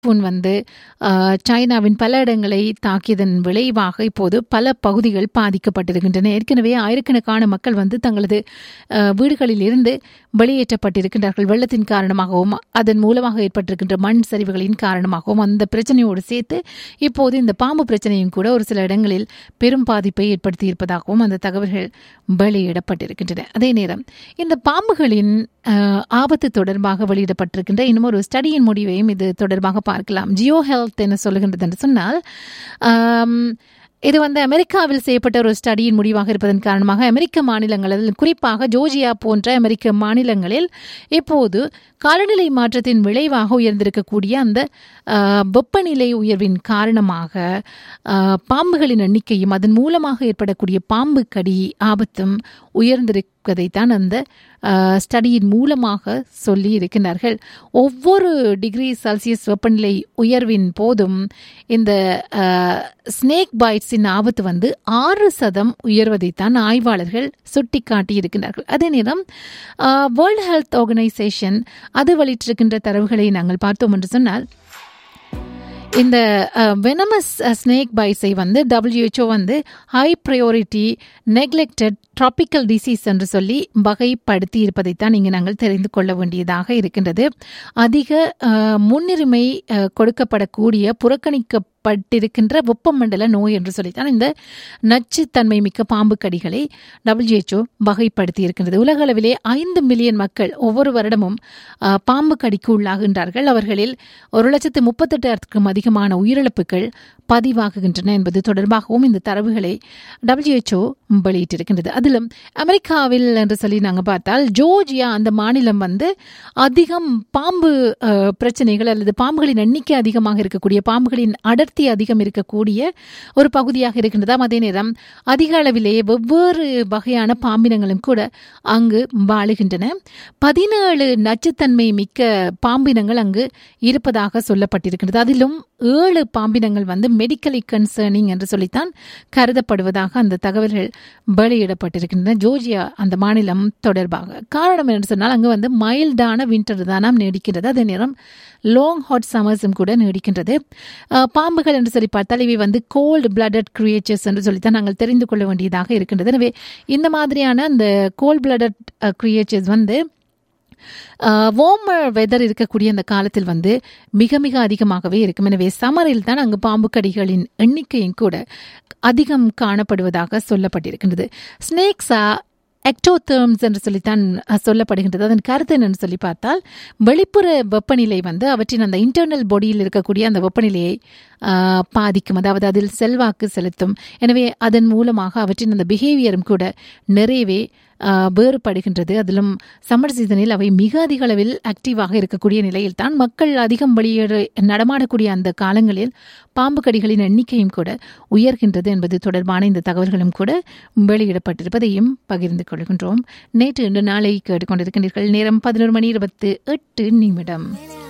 typhoon வந்து அஹ், சைனாவின் பல இடங்களை தாக்கியதன் விளைவாக இப்போது பல பகுதிகள் பாதிக்கப்பட்டிருக்கின்றன ஏற்கனவே ஆயிரக்கணக்கான மக்கள் வந்து தங்களது அஹ், வீடுகளில் இருந்து வெளியேற்றப்பட்டிருக்கின்றார்கள் வெள்ளத்தின் காரணமாகவும் அதன் மூலமாக ஏற்பட்டிருக்கின்ற மண் சரிவுகளின் காரணமாகவும் அந்த பிரச்சனையோடு சேர்த்து இப்போது இந்த பாம்பு பிரச்சனையும் கூட ஒரு சில இடங்களில் பெரும் பாதிப்பை ஏற்படுத்தி இருப்பதாகவும் அந்த தகவல்கள் வெளியிடப்பட்டிருக்கின்றன அதே நேரம் இந்த பாம்புகளின் அஹ், ஆபத்து தொடர்பாக வெளியிடப்பட்டிருக்கின்ற இன்னும் ஒரு ஸ்டடியின் முடிவையும் இது தொடர்பாக பார்க்கலாம் ஜியோ ஹெல்த் என்ன சொல்லுகின்றது என்று சொன்னால் ஆம், இது வந்து அமெரிக்காவில் செய்யப்பட்ட ஒரு ஸ்டடியின் முடிவாக இருப்பதன் காரணமாக அமெரிக்க மாநிலங்களில் குறிப்பாக ஜோர்ஜியா போன்ற அமெரிக்க மாநிலங்களில் இப்போது காலநிலை மாற்றத்தின் விளைவாக உயர்ந்திருக்கக்கூடிய அந்த ஆஹ், வெப்பநிலை உயர்வின் காரணமாக ஆஹ், பாம்புகளின் எண்ணிக்கையும் அதன் மூலமாக ஏற்படக்கூடிய பாம்பு கடி ஆபத்தும் உயர்ந்திருப்பதைத்தான் அந்த ஆஹ், ஸ்டடியின் மூலமாக சொல்லி இருக்கின்றார்கள் ஒவ்வொரு டிகிரி செல்சியஸ் வெப்பநிலை உயர்வின் போதும் இந்த ஸ்னேக் பைட்ஸின் ஆபத்து வந்து ஆறு சதம் உயர்வதைத்தான் ஆய்வாளர்கள் சுட்டிக்காட்டி இருக்கின்றார்கள் அதே நேரம் வேர்ல்ட் ஹெல்த் ஆர்கனைசேஷன் அது வெளியிட்டிருக்கின்ற தரவுகளை நாங்கள் பார்த்தோம் என்று சொன்னால் இந்த வெனமஸ் ஸ்னேக் பைஸை வந்து WHO வந்து high priority neglected tropical disease என்று சொல்லி வகைப்படுத்தி இருப்பதைத்தான் இங்கு நாங்கள் தெரிந்து கொள்ள வேண்டியதாக இருக்கின்றது அதிக அஹ், முன்னுரிமை அஹ், கொடுக்கப்படக்கூடிய புறக்கணிக்கப்பட்டிருக்கின்ற வெப்பமண்டல நோய் என்று சொல்லித்தான் இந்த நச்சுத்தன்மை மிக்க பாம்பு கடிகளை WHO வகைப்படுத்தி இருக்கின்றது உலக அளவிலே ஐந்து மில்லியன் மக்கள் ஒவ்வொரு வருடமும் அஹ், பாம்பு கடிக்கு உள்ளாகின்றார்கள் அவர்களில் ஒரு லட்சத்து முப்பத்தெட்டாயிரத்துக்கும் அதிகமான உயிரிழப்புகள் பதிவாகுகின்றன என்பது தொடர்பாகவும் இந்த தரவுகளை WHO வெளியிட்டிருக்கின்றது அதிலும் அமெரிக்காவில் என்று சொல்லி நாங்கள் பார்த்தால் ஜோர்ஜியா அந்த மாநிலம் வந்து அதிகம் பாம்பு அஹ், பிரச்சனைகள் அல்லது பாம்புகளின் எண்ணிக்கை அதிகமாக இருக்கக்கூடிய பாம்புகளின் அடர்த்தி அதிகம் இருக்கக்கூடிய ஒரு பகுதியாக இருக்கின்றதாம் அதே நேரம் அதிக அளவிலே வெவ்வேறு வகையான பாம்பினங்களும் கூட அங்கு வாழுகின்றன பதினேழு நச்சுத்தன்மை மிக்க பாம்பினங்கள் அங்கு இருப்பதாக சொல்லப்பட்டிருக்கின்றது அதிலும் ஏழு பாம்பினங்கள் வந்து மெடிக்கலி கன்சர்னிங் என்று சொல்லித்தான் கருதப்படுவதாக அந்த தகவல்கள் வெளியிடப்பட்டிருக்கின்றன ஜோர்ஜியா அந்த மாநிலம் தொடர்பாக காரணம் என்று சொன்னால் அங்கு வந்து மைல்டான வின்டர் தானாம் நீடிக்கின்றது அதே நேரம் லாங் ஹாட் சம்மர்ஸும் கூட நீடிக்கின்றது அஹ், பாம்புகள் என்று சொல்லி பார்த்தால் இவை வந்து கோல்டு பிளடட் கிரியேச்சர்ஸ் என்று சொல்லித்தான் நாங்கள் தெரிந்து கொள்ள வேண்டியதாக இருக்கின்றது எனவே இந்த மாதிரியான அந்த கோல்ட் பிளடட் கிரியேச்சர்ஸ் வந்து வார்மர் வெதர் இருக்கக்கூடிய அந்த காலத்தில் வந்து மிக மிக அதிகமாகவே இருக்கும் எனவே சம்மரில் தான் அங்கு பாம்பு கடிகளின் எண்ணிக்கையும் கூட அதிகம் காணப்படுவதாக சொல்லப்பட்டிருக்கின்றது ஸ்னேக்ஸா எக்டோதேர்ம்ஸ் என்று சொல்லித்தான் அஹ், சொல்லப்படுகின்றது அதன் கருத்து என்னன்னு சொல்லி பார்த்தால் வெளிப்புற வெப்பநிலை வந்து அவற்றின் அந்த இன்டர்னல் பாடியில் இருக்கக்கூடிய அந்த வெப்பநிலையை அஹ், பாதிக்கும் அதாவது அதில் செல்வாக்கு செலுத்தும் எனவே அதன் மூலமாக அவற்றின் அந்த பிஹேவியரும் கூட நிறையவே அஹ், வேறுபடுகின்றது அதிலும் சம்மர் சீசனில் அவை மிக அதிக அளவில் ஆக்டிவாக இருக்கக்கூடிய நிலையில் தான் மக்கள் அதிகம் வெளியேற நடமாடக்கூடிய அந்த காலங்களில் பாம்பு கடிகளின் எண்ணிக்கையும் கூட உயர்கின்றது என்பது தொடர்பான இந்த தகவல்களும் கூட வெளியிடப்பட்டிருப்பதையும் பகிர்ந்து கொள்கின்றோம் நேற்று இன்று நாளை கேட்டுக்கொண்டிருக்கின்றீர்கள் நேரம் பதினோரு மணி இருபத்து எட்டு நிமிடம்